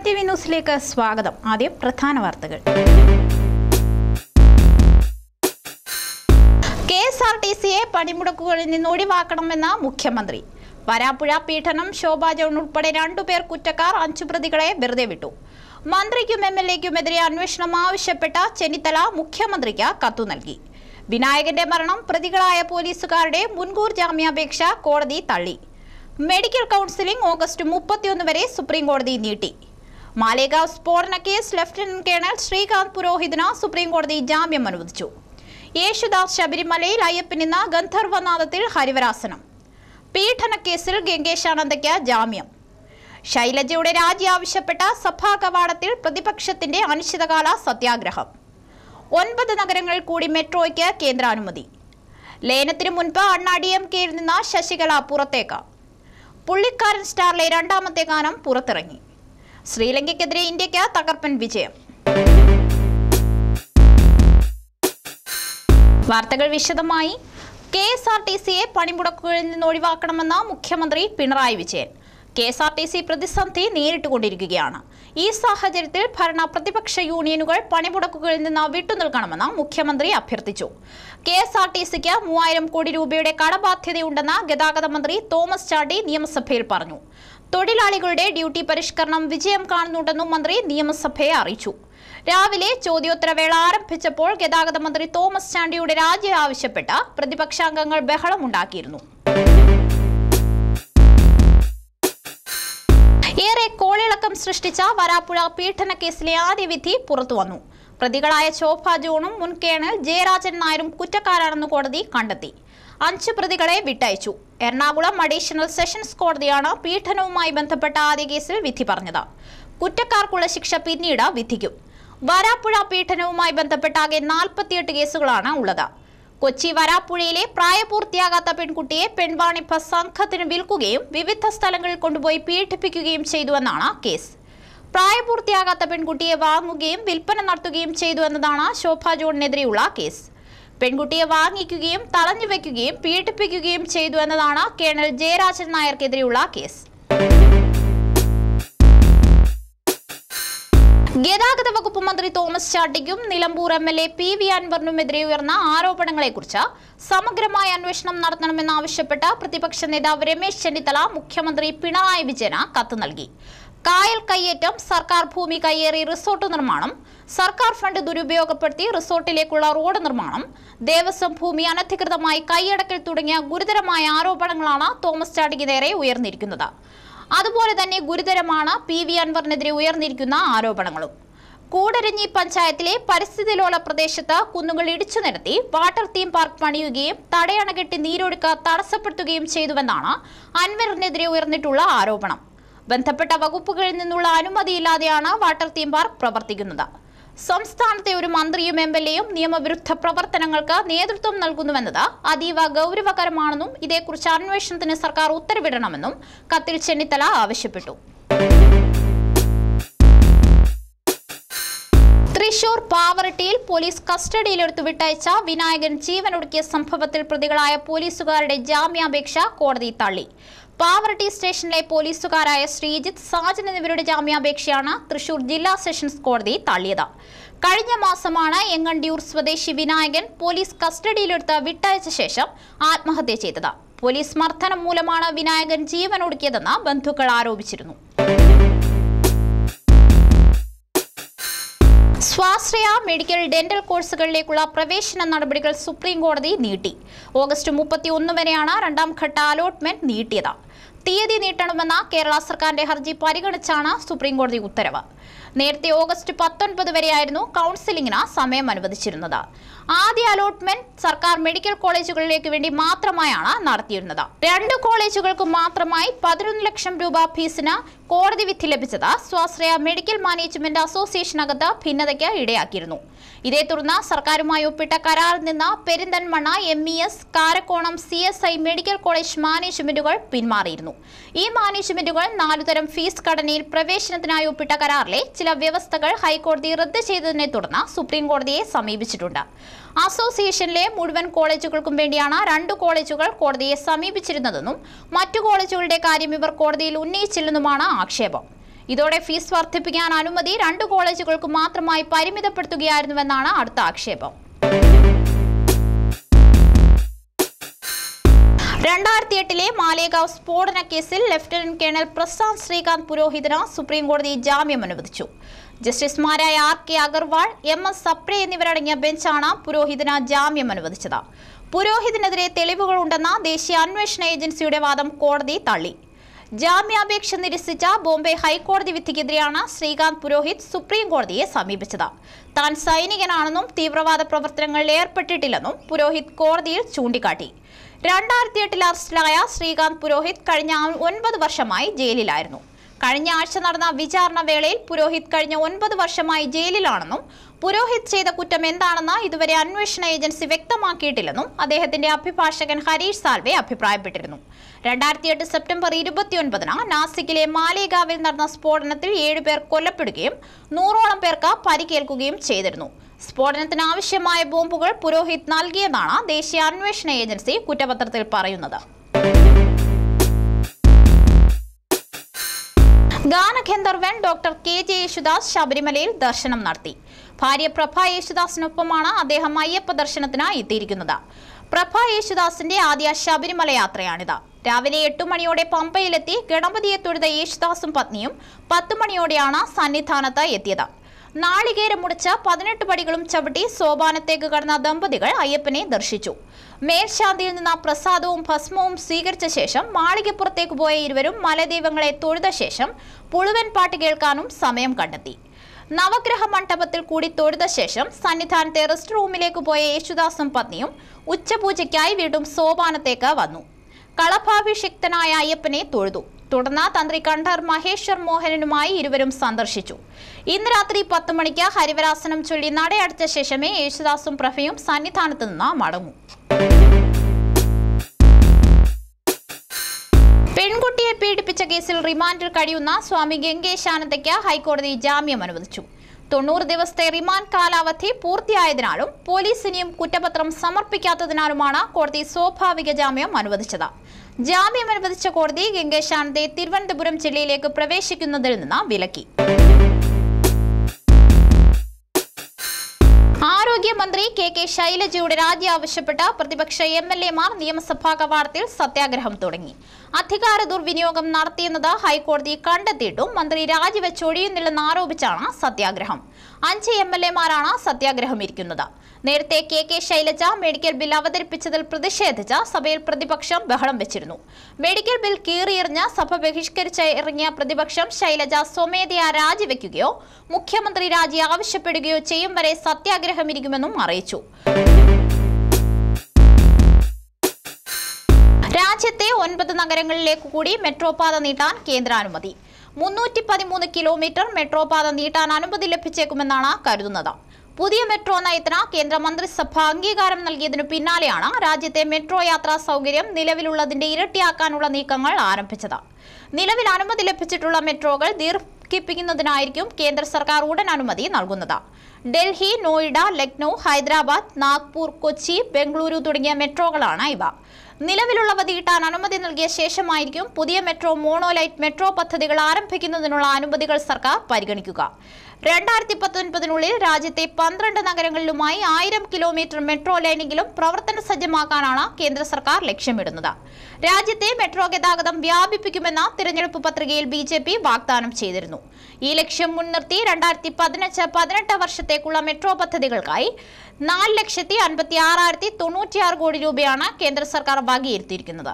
T V ന്യൂസിലേക്ക് സ്വാഗതം ആദ്യം പ്രധാന വാർത്തകൾ കെ എസ് ആർ ടി സിയെ പണിമുടക്കുകളിൽ നിന്ന് ഒഴിവാക്കണമെന്ന മുഖ്യമന്ത്രി വരാപ്പുഴ പീഡനം ശോഭാ ജോൺ ഉൾപ്പെടെ രണ്ടുപേർ കുറ്റക്കാർ അഞ്ചു പ്രതികളെ വെറുതെ വിട്ടു മന്ത്രിക്കും എം എൽ എക്കുമെതിരെ അന്വേഷണം ആവശ്യപ്പെട്ട ചെന്നിത്തല മുഖ്യമന്ത്രിക്ക് കത്തു നൽകി വിനായകന്റെ മരണം പ്രതികളായ പോലീസുകാരുടെ മുൻകൂർ ജാമ്യാപേക്ഷ കോടതി തള്ളി മെഡിക്കൽ കൗൺസിലിംഗ് ഓഗസ്റ്റ് മുപ്പത്തിയൊന്ന് വരെ സുപ്രീം കോടതി നീട്ടി മാലേഗാവ് സ്ഫോടന കേസ് ലഫ്റ്റനന്റ് കേണൽ ശ്രീകാന്ത് പുരോഹിതിന് സുപ്രീം കോടതി ജാമ്യം അനുവദിച്ചു യേശുദാസ് ശബരിമലയിൽ അയ്യപ്പനിന്ന ഗന്ധർവനാഥത്തിൽ ഹരിവരാസനം പീഡനക്കേസിൽ ഗംഗേശാനന്ദയ്ക്ക് ജാമ്യം ശൈലജയുടെ രാജി ആവശ്യപ്പെട്ട സഭാ കവാടത്തിൽ പ്രതിപക്ഷത്തിന്റെ അനിശ്ചിതകാല സത്യാഗ്രഹം ഒൻപത് നഗരങ്ങളിൽ കൂടി മെട്രോയ്ക്ക് കേന്ദ്രാനുമതി ലയനത്തിന് മുൻപ് അണ്ണാ ഡി എം കെയിൽ നിന്ന് ശശികല പുറത്തേക്ക് പുള്ളിക്കാരൻ സ്റ്റാറിലെ രണ്ടാമത്തെ ഗാനം പുറത്തിറങ്ങി ശ്രീലങ്കയ്ക്കെതിരെ ഇന്ത്യക്ക് തകർപ്പൻ വിജയം വാർത്തകൾ വിശദമായി കെ എസ് ആർ ടി സിയെ പണിമുടക്കുകളിൽ നിന്ന് ഒഴിവാക്കണമെന്ന മുഖ്യമന്ത്രി Pinarayi Vijayan K S R T C പ്രതിസന്ധി നേരിട്ടുകൊണ്ടിരിക്കുകയാണ് ഈ സാഹചര്യത്തിൽ ഭരണ പ്രതിപക്ഷ യൂണിയനുകൾ പണിമുടക്കുകളിൽ നിന്ന് വിട്ടുനിൽക്കണമെന്ന് മുഖ്യമന്ത്രി അഭ്യർത്ഥിച്ചു കെ എസ് ആർ ടി സിക്ക് മൂവായിരം കോടി രൂപയുടെ കടബാധ്യതയുണ്ടെന്ന് ഗതാഗത മന്ത്രി തോമസ് ചാണ്ടി നിയമസഭയിൽ പറഞ്ഞു തൊഴിലാളികളുടെ ഡ്യൂട്ടി പരിഷ്കരണം വിജയം കാണുന്നുണ്ടെന്നും മന്ത്രി നിയമസഭയെ അറിയിച്ചു രാവിലെ ചോദ്യോത്തരവേള ആരംഭിച്ചപ്പോൾ ഗതാഗത മന്ത്രി തോമസ് ചാണ്ടിയുടെ രാജി ആവശ്യപ്പെട്ട പ്രതിപക്ഷാംഗങ്ങൾ ബഹളമുണ്ടാക്കിയിരുന്നു ഏറെ കോളിളക്കം സൃഷ്ടിച്ച വരാപ്പുഴ പീഡന കേസിലെ ആദ്യ വിധി പുറത്തുവന്നു പ്രതികളായ ശോഭ ജോണും മുൻ കേണൽ ജയരാജൻ നായരും കുറ്റക്കാരാണെന്ന് കോടതി കണ്ടെത്തി അഞ്ച് പ്രതികളെ വിട്ടയച്ചു എറണാകുളം അഡീഷണൽ സെഷൻസ് കോടതിയാണ് പീഡനവുമായി ബന്ധപ്പെട്ട ആദ്യ കേസിൽ വിധി പറഞ്ഞത് കുറ്റക്കാർക്കുള്ള ശിക്ഷ പിന്നീട് വിധിക്കും വരാപ്പുഴ പീഡനവുമായി ബന്ധപ്പെട്ട ആകെ നാൽപ്പത്തിയെട്ട് കേസുകളാണ് ഉള്ളത് കൊച്ചി വരാപ്പുഴയിലെ പ്രായപൂർത്തിയാകാത്ത പെൺകുട്ടിയെ പെൺവാണിഭ സംഘത്തിന് വിൽക്കുകയും വിവിധ സ്ഥലങ്ങളിൽ കൊണ്ടുപോയി പീഡിപ്പിക്കുകയും ചെയ്തുവെന്നാണ് കേസ് പ്രായപൂർത്തിയാകാത്ത പെൺകുട്ടിയെ വാങ്ങുകയും വിൽപ്പന നടത്തുകയും ചെയ്തു എന്നതാണ് ശോഭ ജോണിനെതിരെയുള്ള കേസ് പെൺകുട്ടിയെ വാങ്ങിക്കുകയും തടഞ്ഞു വെക്കുകയും പീഡിപ്പിക്കുകയും ചെയ്തു എന്നതാണ് കേണൽ ജയരാജൻ നായർക്കെതിരെയുള്ള കേസ് ഗതാഗത വകുപ്പ് മന്ത്രി തോമസ് ചാണ്ടിക്കും Nilambur M L A P V അൻവറിനുമെതിരെ ഉയർന്ന ആരോപണങ്ങളെക്കുറിച്ച് സമഗ്രമായ അന്വേഷണം നടത്തണമെന്നാവശ്യപ്പെട്ട് പ്രതിപക്ഷ നേതാവ് രമേശ് ചെന്നിത്തല മുഖ്യമന്ത്രി പിണറായി വിജയന് കത്ത് നൽകി കായൽ കയ്യേറ്റം സർക്കാർ ഭൂമി കയ്യേറി റിസോർട്ട് നിർമ്മാണം സർക്കാർ ഫണ്ട് ദുരുപയോഗപ്പെടുത്തി റിസോർട്ടിലേക്കുള്ള റോഡ് നിർമ്മാണം ദേവസ്വം ഭൂമി അനധികൃതമായി കൈയടക്കൽ തുടങ്ങിയ ഗുരുതരമായ ആരോപണങ്ങളാണ് തോമസ് ചാണ്ടിക്ക് നേരെ ഉയർന്നിരിക്കുന്നത് അതുപോലെ തന്നെ ഗുരുതരമാണ് പി വി അൻവറിനെതിരെ ഉയർന്നിരിക്കുന്ന ആരോപണങ്ങളും കൂടരഞ്ഞി പഞ്ചായത്തിലെ പരിസ്ഥിതിലോല പ്രദേശത്ത് കുന്നുകൾ ഇടിച്ചു നിരത്തി വാട്ടർ തീം പാർക്ക് പണിയുകയും തടയണ കെട്ടി നീരൊഴുക്ക് തടസ്സപ്പെടുത്തുകയും ചെയ്തുവെന്നാണ് അൻവറിനെതിരെ ഉയർന്നിട്ടുള്ള ആരോപണം ബന്ധപ്പെട്ട വകുപ്പുകളിൽ നിന്നുള്ള അനുമതിയില്ലാതെയാണ് വാട്ടർ തീം പാർക്ക് പ്രവർത്തിക്കുന്നത് സംസ്ഥാനത്തെ ഒരു മന്ത്രിയും എം എൽ എയും നിയമവിരുദ്ധ പ്രവർത്തനങ്ങൾക്ക് നേതൃത്വം നൽകുന്നുവെന്നത് അതീവ ഗൗരവകരമാണെന്നും ഇതേക്കുറിച്ച് അന്വേഷണത്തിന് സർക്കാർ ഉത്തരവിടണമെന്നും കത്തിൽ ചെന്നിത്തല ആവശ്യപ്പെട്ടു തൃശൂർ പാവറട്ടിയിൽ പോലീസ് കസ്റ്റഡിയിലെടുത്തു വിട്ടയച്ച വിനായകൻ ജീവനൊടുക്കിയ സംഭവത്തിൽ പ്രതികളായ പോലീസുകാരുടെ ജാമ്യാപേക്ഷ കോടതി തള്ളി പാവറട്ടി സ്റ്റേഷനിലെ പോലീസുകാരായ ശ്രീജിത്ത് സാജൻ എന്നിവരുടെ ജാമ്യാപേക്ഷയാണ് തൃശൂർ ജില്ലാ സെഷൻസ് കോടതി തള്ളിയത് കഴിഞ്ഞ മാസമാണ് എങ്ങണ്ടിയൂർ സ്വദേശി വിനായകൻ പോലീസ് കസ്റ്റഡിയിലെടുത്ത് വിട്ടയച്ച ശേഷം ആത്മഹത്യ ചെയ്തത് പോലീസ് മർദ്ദനം മൂലമാണ് വിനായകൻ ജീവനൊടുക്കിയതെന്ന് ബന്ധുക്കൾ ആരോപിച്ചിരുന്നു സ്വാശ്രയ മെഡിക്കൽ ഡെന്റൽ കോഴ്സുകളിലേക്കുള്ള പ്രവേശന നടപടികൾ സുപ്രീം കോടതി നീട്ടി ഓഗസ്റ്റ് മുപ്പത്തി ഒന്ന് വരെയാണ് രണ്ടാം ഘട്ട അലോട്ട്മെന്റ് നീട്ടിയത് തീയതി നീട്ടണമെന്ന കേരള സർക്കാരിന്റെ ഹർജി പരിഗണിച്ചാണ് സുപ്രീം കോടതി ഉത്തരവ് നേരത്തെ ഓഗസ്റ്റ് പത്തൊൻപത് വരെയായിരുന്നു കൗൺസിലിംഗിന് സമയം അനുവദിച്ചിരുന്നത് ആദ്യ അലോട്ട്മെന്റ് സർക്കാർ മെഡിക്കൽ കോളേജുകളിലേക്ക് വേണ്ടി മാത്രമായാണ് നടത്തിയിരുന്നത് രണ്ട് കോളേജുകൾക്ക് മാത്രമായി പതിനൊന്ന് ലക്ഷം രൂപ ഫീസിന് കോടതി വിധി ലഭിച്ചത് സ്വാശ്രയ മെഡിക്കൽ മാനേജ്മെന്റ് അസോസിയേഷനകത്ത് ഭിന്നതയ്ക്ക് ഇടയാക്കിയിരുന്നു ഇതേ തുടർന്ന് സർക്കാരുമായി ഒപ്പിട്ട കരാറിൽ നിന്ന് Perinthalmanna M E S Karakonam C S I medical college മാനേജ്മെന്റുകൾ പിന്മാറിയിരുന്നു ഈ മാനേജ്മെന്റുകൾ നാലുതരം ഫീസ് ഘടനയിൽ പ്രവേശനത്തിനായി ഒപ്പിട്ട കരാറിലെ ചില വ്യവസ്ഥകൾ ഹൈക്കോടതി റദ്ദ് ചെയ്തതിനെ തുടർന്ന് സുപ്രീം കോടതിയെ സമീപിച്ചിട്ടുണ്ട് അസോസിയേഷനിലെ മുഴുവൻ കോളേജുകൾക്കും വേണ്ടിയാണ് രണ്ട് കോളേജുകൾ കോടതിയെ സമീപിച്ചിരുന്നതെന്നും മറ്റു കോളേജുകളുടെ കാര്യം ഇവർ കോടതിയിൽ ഉന്നയിച്ചില്ലെന്നുമാണ് ആക്ഷേപം ഇതോടെ ഫീസ് വർദ്ധിപ്പിക്കാൻ അനുമതി രണ്ട് കോളേജുകൾക്ക് മാത്രമായി പരിമിതപ്പെടുത്തുകയായിരുന്നുവെന്നാണ് അടുത്ത ആക്ഷേപം രണ്ടായിരത്തി എട്ടിലെ മാലേഗാവ് സ്ഫോടന കേസിൽ ലഫ്റ്റനന്റ് കേണൽ പ്രശാന്ത് ശ്രീകാന്ത് പുരോഹിതന് സുപ്രീം കോടതി ജാമ്യം അനുവദിച്ചു ജസ്റ്റിസുമാരായ R K Agarwal M S Sapre എന്നിവരടങ്ങിയ ബെഞ്ചാണ് പുരോഹിതന് ജാമ്യം അനുവദിച്ചത് പുരോഹിതിനെതിരെ തെളിവുകളുണ്ടെന്ന ദേശീയ അന്വേഷണ ഏജൻസിയുടെ വാദം കോടതി തള്ളി ജാമ്യാപേക്ഷ നിരസിച്ച ബോംബെ ഹൈക്കോടതി വിധിക്കെതിരെയാണ് ശ്രീകാന്ത് പുരോഹിത് സുപ്രീം കോടതിയെ സമീപിച്ചത് താൻ സൈനികനാണെന്നും തീവ്രവാദ പ്രവർത്തനങ്ങളിൽ ഏർപ്പെട്ടിട്ടില്ലെന്നും പുരോഹിത് കോടതിയിൽ ചൂണ്ടിക്കാട്ടി രണ്ടായിരത്തി എട്ടിൽ അറസ്റ്റിലായ ശ്രീകാന്ത് പുരോഹിത് കഴിഞ്ഞ ഒൻപത് വർഷമായി ജയിലിലായിരുന്നു കഴിഞ്ഞ ആഴ്ച നടന്ന വിചാരണ വേളയിൽ പുരോഹിത് കഴിഞ്ഞ ഒൻപത് വർഷമായി ജയിലിലാണെന്നും പുരോഹിത് ചെയ്ത കുറ്റം എന്താണെന്ന് ഇതുവരെ അന്വേഷണ ഏജൻസി വ്യക്തമാക്കിയിട്ടില്ലെന്നും അദ്ദേഹത്തിന്റെ അഭിഭാഷകൻ ഹരീഷ് സാൽവെ അഭിപ്രായപ്പെട്ടിരുന്നു രണ്ടായിരത്തി എട്ട് സെപ്റ്റംബർ ഇരുപത്തിയൊൻപതിന് നാസിക്കിലെ മാലേഗാവിൽ നടന്ന സ്ഫോടനത്തിൽ ഏഴുപേർ കൊല്ലപ്പെടുകയും നൂറോളം പേർക്ക് പരിക്കേൽക്കുകയും ചെയ്തിരുന്നു സ്ഫോടനത്തിന് ആവശ്യമായ ബോംബുകൾ പുരോഹിത് നൽകിയെന്നാണ് ദേശീയ അന്വേഷണ ഏജൻസി കുറ്റപത്രത്തിൽ പറയുന്നത് ഗാനഗന്ധർവൻ ഡോക്ടർ കെ ജെ യേശുദാസ് ശബരിമലയിൽ ദർശനം നടത്തി ഭാര്യ പ്രഭ യേശുദാസിനൊപ്പമാണ് അദ്ദേഹം അയ്യപ്പ ദർശനത്തിന് എത്തിയിരിക്കുന്നത് പ്രഭ യേശുദാസിന്റെ ആദ്യ ശബരിമല യാത്രയാണിത് രാവിലെ എട്ടു മണിയോടെ പമ്പയിലെത്തി ഗണപതിയെ തൊഴുത യേശുദാസും പത്നിയും പത്ത് മണിയോടെയാണ് സന്നിധാനത്ത് എത്തിയത് നാളികേരം മുടിച്ച പതിനെട്ട് പടികളും ചവിട്ടി സോപാനത്തേക്ക് കടന്ന ദമ്പതികൾ അയ്യപ്പനെ ദർശിച്ചു മേൽശാന്തിയിൽ നിന്ന് പ്രസാദവും ഭസ്മവും സ്വീകരിച്ച ശേഷം മാളികപ്പുറത്തേക്ക് പോയ ഇരുവരും മലദൈവങ്ങളെ തൊഴുത ശേഷം പുഴുവൻ പാട്ട് കേൾക്കാനും സമയം കണ്ടെത്തി നവഗ്രഹ മണ്ഡപത്തിൽ കൂടി തൊഴുത ശേഷം സന്നിധാനത്തെ റെസ്റ്റ് റൂമിലേക്ക് പോയ യേശുദാസും പത്നിയും ഉച്ചപൂജയ്ക്കായി വീണ്ടും സോപാനത്തേക്ക് വന്നു കളഭാഭിഷിക്തനായ അയ്യപ്പനെ തൊഴുതു തുടർന്ന് തന്ത്രി കണ്ഠർ മഹേശ്വർ മോഹനനുമായി ഇരുവരും സന്ദർശിച്ചു ഇന്ന് രാത്രി പത്ത് മണിക്ക് ഹരിവരാസനം ചൊല്ലി നടയടച്ച ശേഷമേ യേശുദാസും പ്രഭയും സന്നിധാനത്ത് നിന്ന് മടങ്ങൂ പെൺകുട്ടിയെ പീഡിപ്പിച്ച കേസിൽ റിമാൻഡിൽ കഴിയുന്ന സ്വാമി ഗംഗേശാനന്ദയ്ക്ക് ഹൈക്കോടതി ജാമ്യം അനുവദിച്ചു തൊണ്ണൂറ് ദിവസത്തെ റിമാൻഡ് കാലാവധി പൂർത്തിയായതിനാലും പോലീസ് ഇനിയും കുറ്റപത്രം സമർപ്പിക്കാത്തതിനാലുമാണ് കോടതി സ്വാഭാവിക ജാമ്യം അനുവദിച്ചത് ജാമ്യം അനുവദിച്ച കോടതി ഗംഗേശാനന്ദെ തിരുവനന്തപുരം ജില്ലയിലേക്ക് പ്രവേശിക്കുന്നതിൽ നിന്ന് വിലക്കി ആരോഗ്യമന്ത്രി കെ കെ ശൈലജയുടെ രാജി ആവശ്യപ്പെട്ട പ്രതിപക്ഷ എം എൽ എമാർ നിയമസഭാ കവാടത്തിൽ സത്യാഗ്രഹം തുടങ്ങി അധികാര ദുർവിനിയോഗം നടത്തിയെന്നത് ഹൈക്കോടതി കണ്ടെത്തിയിട്ടും മന്ത്രി രാജിവെച്ചൊഴിയുന്നില്ലെന്ന് ആരോപിച്ചാണ് സത്യാഗ്രഹം അഞ്ച് എം എൽ എമാരാണ് സത്യാഗ്രഹം ഇരിക്കുന്നത് നേരത്തെ K K Shailaja medical bill അവതരിപ്പിച്ചതിൽ പ്രതിഷേധിച്ച് സഭയിൽ പ്രതിപക്ഷം ബഹളം വെച്ചിരുന്നു മെഡിക്കൽ ബിൽ കീറിയെറിഞ്ഞ സഭ ബഹിഷ്കരിച്ച് ഇറങ്ങിയ പ്രതിപക്ഷം ശൈലജ സ്വമേധയാ രാജിവെക്കുകയോ മുഖ്യമന്ത്രി രാജി ആവശ്യപ്പെടുകയോ ചെയ്യും വരെ സത്യാഗ്രഹം ഇരിക്കുമെന്നും അറിയിച്ചു രാജ്യത്തെ ഒൻപത് നഗരങ്ങളിലേക്ക് കൂടി മെട്രോ പാത നീട്ടാൻ കേന്ദ്രാനുമതി മുന്നൂറ്റി പതിമൂന്ന് കിലോമീറ്റർ മെട്രോ പാത നീട്ടാൻ അനുമതി ലഭിച്ചേക്കുമെന്നാണ് കരുതുന്നത് പുതിയ മെട്രോ നയത്തിന് കേന്ദ്ര മന്ത്രിസഭ അംഗീകാരം നൽകിയതിനു പിന്നാലെയാണ് രാജ്യത്തെ മെട്രോ യാത്രാ സൗകര്യം നിലവിലുള്ളതിന്റെ ഇരട്ടിയാക്കാനുള്ള നീക്കങ്ങൾ ആരംഭിച്ചത് നിലവിൽ അനുമതി ലഭിച്ചിട്ടുള്ള മെട്രോകൾ ദീർഘിപ്പിക്കുന്നതിനായിരിക്കും കേന്ദ്ര സർക്കാർ ഉടൻ അനുമതി നൽകുന്നത് ഡൽഹി നോയിഡ ലക്നൗ ഹൈദരാബാദ് നാഗ്പൂർ കൊച്ചി ബംഗളൂരു തുടങ്ങിയ മെട്രോകളാണ് ഇവ നിലവിലുള്ളവ നീട്ടാൻ അനുമതി നൽകിയ ശേഷമായിരിക്കും പുതിയ മെട്രോ മോണോലൈറ്റ് മെട്രോ പദ്ധതികൾ ആരംഭിക്കുന്നതിനുള്ള അനുമതികൾ സർക്കാർ പരിഗണിക്കുക രണ്ടായിരത്തി പത്തൊൻപതിനുള്ളിൽ രാജ്യത്തെ പന്ത്രണ്ട് നഗരങ്ങളിലുമായി ആയിരം കിലോമീറ്റർ മെട്രോ ലൈനെങ്കിലും പ്രവർത്തന സജ്ജമാക്കാനാണ് കേന്ദ്ര സർക്കാർ ലക്ഷ്യമിടുന്നത് രാജ്യത്തെ മെട്രോ ഗതാഗതം വ്യാപിപ്പിക്കുമെന്ന തിരഞ്ഞെടുപ്പ് പത്രികയിൽ ബി ജെ പി വാഗ്ദാനം ചെയ്തിരുന്നു ഈ ലക്ഷ്യം മുൻനിർത്തി രണ്ടായിരത്തി പതിനഞ്ച് പതിനെട്ട് വർഷത്തേക്കുള്ള മെട്രോ പദ്ധതികൾക്കായി നാല് ലക്ഷത്തി അൻപത്തി ആറായിരത്തി തൊണ്ണൂറ്റിയാറ് കോടി രൂപയാണ് കേന്ദ്ര സർക്കാർ വകയിരുത്തിയിരിക്കുന്നത്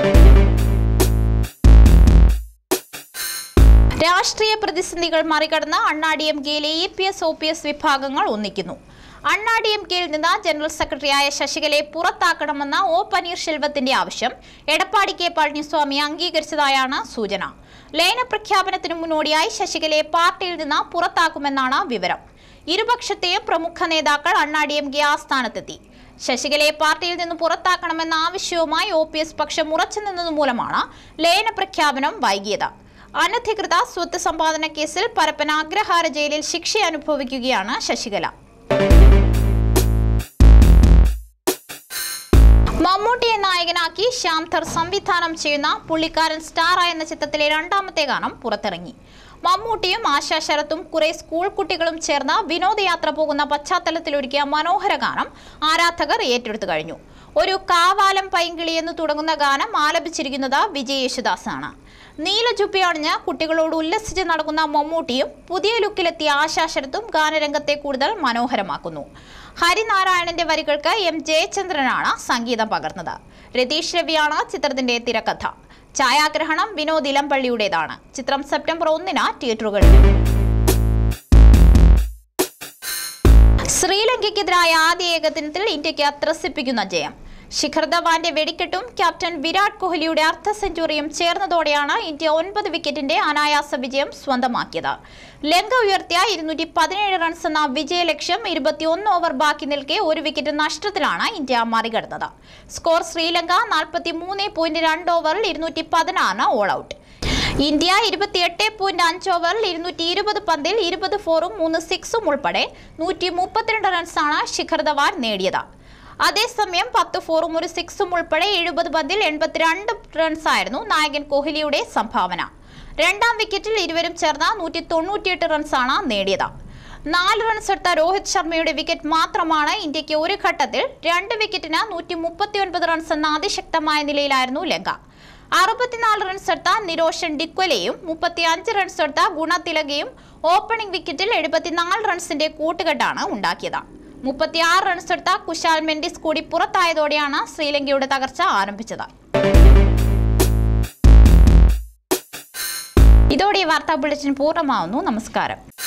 രാഷ്ട്രീയ പ്രതിസന്ധികൾ മറികടന്ന് അണ്ണാ ഡി എം കെയിലെ E P S O P S വിഭാഗങ്ങൾ ഒന്നിക്കുന്നു അണ്ണാ ഡി എം കെയിൽ നിന്ന് ജനറൽ സെക്രട്ടറിയായ ശശികലയെ പുറത്താക്കണമെന്ന ഒ പനീർശെൽവത്തിന്റെ ആവശ്യം എടപ്പാടി കെ പളനിസ്വാമി അംഗീകരിച്ചതായാണ് സൂചന ലയന പ്രഖ്യാപനത്തിനു മുന്നോടിയായി ശശികലയെ പാർട്ടിയിൽ നിന്ന് പുറത്താക്കുമെന്നാണ് വിവരം ഇരുപക്ഷത്തെയും പ്രമുഖ നേതാക്കൾ അണ്ണാ ഡി എം കെ ആസ്ഥാനത്തെത്തി ശശികലയെ പാർട്ടിയിൽ നിന്ന് പുറത്താക്കണമെന്ന ആവശ്യവുമായി ഒ പി എസ് പക്ഷം ഉറച്ചു നിന്നത് മൂലമാണ് ലയന പ്രഖ്യാപനം വൈകിയത് അനധികൃത സ്വത്ത് സമ്പാദന കേസിൽ പരപ്പന അഗ്രഹാര ജയിലിൽ ശിക്ഷ അനുഭവിക്കുകയാണ് ശശികല മമ്മൂട്ടിയെ നായകനാക്കി ശ്യാംധർ സംവിധാനം ചെയ്യുന്ന പുള്ളിക്കാരൻ സ്റ്റാർ എന്ന ചിത്രത്തിലെ രണ്ടാമത്തെ ഗാനം പുറത്തിറങ്ങി മമ്മൂട്ടിയും ആശാ ശരത്തും കുറെ സ്കൂൾ കുട്ടികളും ചേർന്ന് വിനോദയാത്ര പോകുന്ന പശ്ചാത്തലത്തിലൊരുക്കിയ മനോഹര ഗാനം ആരാധകർ ഏറ്റെടുത്തു കഴിഞ്ഞു ഒരു കാവാലം പൈങ്കിളി എന്ന് തുടങ്ങുന്ന ഗാനം ആലപിച്ചിരിക്കുന്നത് വിജയ് യേശുദാസാണ് നീലജുപ്പി അണിഞ്ഞ് കുട്ടികളോട് ഉല്ലസിച്ച് നടക്കുന്ന മമ്മൂട്ടിയും പുതിയ ലുക്കിലെത്തിയ ആശാ ശരത്തും ഗാനരംഗത്തെ കൂടുതൽ മനോഹരമാക്കുന്നു ഹരിനാരായണന്റെ വരികൾക്ക് എം ജയചന്ദ്രനാണ് സംഗീതം പകർന്നത് രതീഷ് രവിയാണ് ചിത്രത്തിന്റെ തിരക്കഥ ഛായാഗ്രഹണം വിനോദ് ഇലമ്പള്ളിയുടേതാണ് ചിത്രം സെപ്റ്റംബർ ഒന്നിന് തിയേറ്ററുകളിൽ ശ്രീലങ്കയ്ക്കെതിരായ ആദ്യ ഏകദിനത്തിൽ ഇന്ത്യക്ക് ത്രസിപ്പിക്കുന്ന ജയം ശിഖർ ധവാന്റെ വെടിക്കെട്ടും ക്യാപ്റ്റൻ വിരാട് കോഹ്ലിയുടെ അർദ്ധ സെഞ്ചുറിയും ചേർന്നതോടെയാണ് ഇന്ത്യ ഒൻപത് വിക്കറ്റിന്റെ അനായാസ വിജയം സ്വന്തമാക്കിയത് ലങ്ക ഉയർത്തിയ ഇരുന്നൂറ്റി പതിനേഴ് റൺസ് എന്ന വിജയലക്ഷ്യം ഇരുപത്തിയൊന്ന് ഓവർ ബാക്കി നിൽക്കെ ഒരു വിക്കറ്റ് നഷ്ടത്തിലാണ് ഇന്ത്യ മറികടന്നത് സ്കോർ ശ്രീലങ്ക നാൽപ്പത്തി മൂന്ന് പോയിന്റ് രണ്ട് ഓവറിൽ ഇരുന്നൂറ്റി പതിനാറിന് ഓൾ ഔട്ട് ഇന്ത്യ ഇരുപത്തിയെട്ട് പോയിന്റ് അഞ്ച് ഓവറിൽ ഇരുന്നൂറ്റി ഇരുപത് പന്തിൽ ഇരുപത് ഫോറും മൂന്ന് സിക്സും ഉൾപ്പെടെ നൂറ്റി മുപ്പത്തിരണ്ട് റൺസാണ് ശിഖർ ധവാൻ നേടിയത് അതേസമയം പത്ത് ഫോറും ഒരു സിക്സും ഉൾപ്പെടെ എഴുപത് പന്തിൽ എൺപത്തിരണ്ട് റൺസായിരുന്നു നായകൻ കോഹ്ലിയുടെ സംഭാവന രണ്ടാം വിക്കറ്റിൽ ഇരുവരും ചേർന്ന് നൂറ്റി തൊണ്ണൂറ്റിയെട്ട് റൺസാണ് നേടിയത് നാല് റൺസ് എടുത്ത രോഹിത് ശർമ്മയുടെ വിക്കറ്റ് മാത്രമാണ് ഇന്ത്യക്ക് ഒരു ഘട്ടത്തിൽ രണ്ട് വിക്കറ്റിന് നൂറ്റി മുപ്പത്തിയൊൻപത് റൺസ് എന്ന അതിശക്തമായ നിലയിലായിരുന്നു ലങ്ക അറുപത്തിനാല് റൺസ് എടുത്ത നിരോഷൻ ഡിക്വലയും മുപ്പത്തി അഞ്ച് റൺസ് എടുത്ത ഗുണതിലകയും ഓപ്പണിംഗ് വിക്കറ്റിൽ എഴുപത്തിനാല് റൺസിന്റെ കൂട്ടുകെട്ടാണ് ഉണ്ടാക്കിയത് മുപ്പത്തിയാറ് റൺസ് എടുത്ത കുശാൽ മെൻഡിസ് കൂടി പുറത്തായതോടെയാണ് ശ്രീലങ്കയുടെ തകർച്ച ആരംഭിച്ചത് ഇതോടെ ഈ വാർത്താ ബുള്ളറ്റിൻ പൂർണ്ണമാവുന്നു നമസ്കാരം